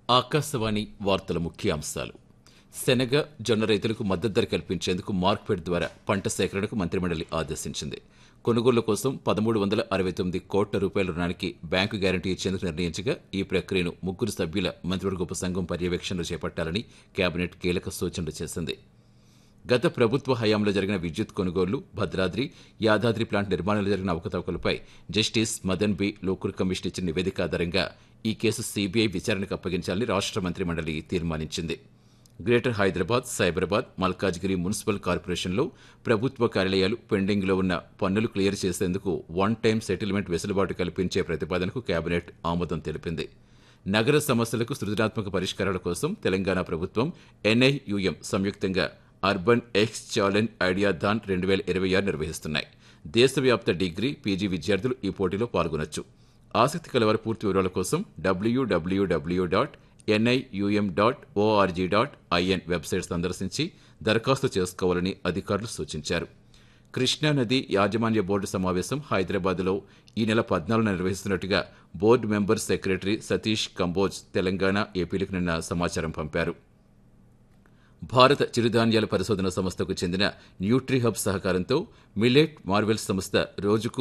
ఆకాశవాణి వార్తల ముఖ్యాంశాలు శనగ జొన్న రైతులకు మద్దతు ధర కల్పించేందుకు మార్క్ఫెడ్ ద్వారా పంట సేకరణకు మంత్రిమండలి ఆదేశించింది కొనుగోళ్ల కోసం పదమూడు వందల అరవై తొమ్మిది కోట్ల రూపాయల రుణానికి బ్యాంకు గ్యారంటీ ఇచ్చేందుకు నిర్ణయించగా ఈ ప్రక్రియను ముగ్గురు సభ్యుల మంత్రివర్గ ఉపసంఘం పర్యవేక్షణలో చేపట్టాలని కేబినెట్ కీలక సూచనలు చేసింది గత ప్రభుత్వ హయాంలో జరిగిన విద్యుత్ కొనుగోళ్లు భద్రాద్రి యాదాద్రి ప్లాంట్ నిర్మాణంలో జరిగిన అవకతవకలపై justice Madan B Lokur commission ఇచ్చిన నివేదిక ఆధారంగా ఈ కేసు సీబీఐ విచారణకు అప్పగించాలని రాష్ట్ర మంత్రిమండలి తీర్మానించింది గ్రేటర్ హైదరాబాద్ సైబరాబాద్ మల్కాజ్గిరి మున్సిపల్ కార్పొరేషన్లో ప్రభుత్వ కార్యాలయాలు పెండింగ్లో ఉన్న పన్నులు క్లియర్ చేసేందుకు వన్ టైం సెటిల్మెంట్ వెసులుబాటు కల్పించే ప్రతిపాదనకు కేబినెట్ ఆమోదం తెలిపింది నగర సమస్యలకు సృజనాత్మక పరిష్కారాల కోసం తెలంగాణ ప్రభుత్వం ఎన్ఐయుఎం సంయుక్తంగా urban X challenge ideathon రెండు వేల ఇరవై ఆరు నిర్వహిస్తున్నాయి దేశవ్యాప్త డిగ్రీ పీజీ విద్యార్థులు ఈ పోటీలో పాల్గొనొచ్చు ఆసక్తి కలవారి పూర్తి వివరాల కోసం WWW dot NIUM dot ORG dot IN website సందర్శించి దరఖాస్తు చేసుకోవాలని అధికారులు సూచించారు కృష్ణానది యాజమాన్య బోర్డు సమావేశం హైదరాబాద్లో ఈ నెల పద్నాలుగున నిర్వహిస్తున్నట్టుగా board member secretary Satish Kamboj Telangana ఏపీలకు నిన్న సమాచారం పంపారు భారత చిరుధాన్యాల పరిశోధన సంస్థకు చెందిన న్యూట్రీహబ్ సహకారంతో మిల్లెట్ మార్వెల్ సంస్థ రోజుకు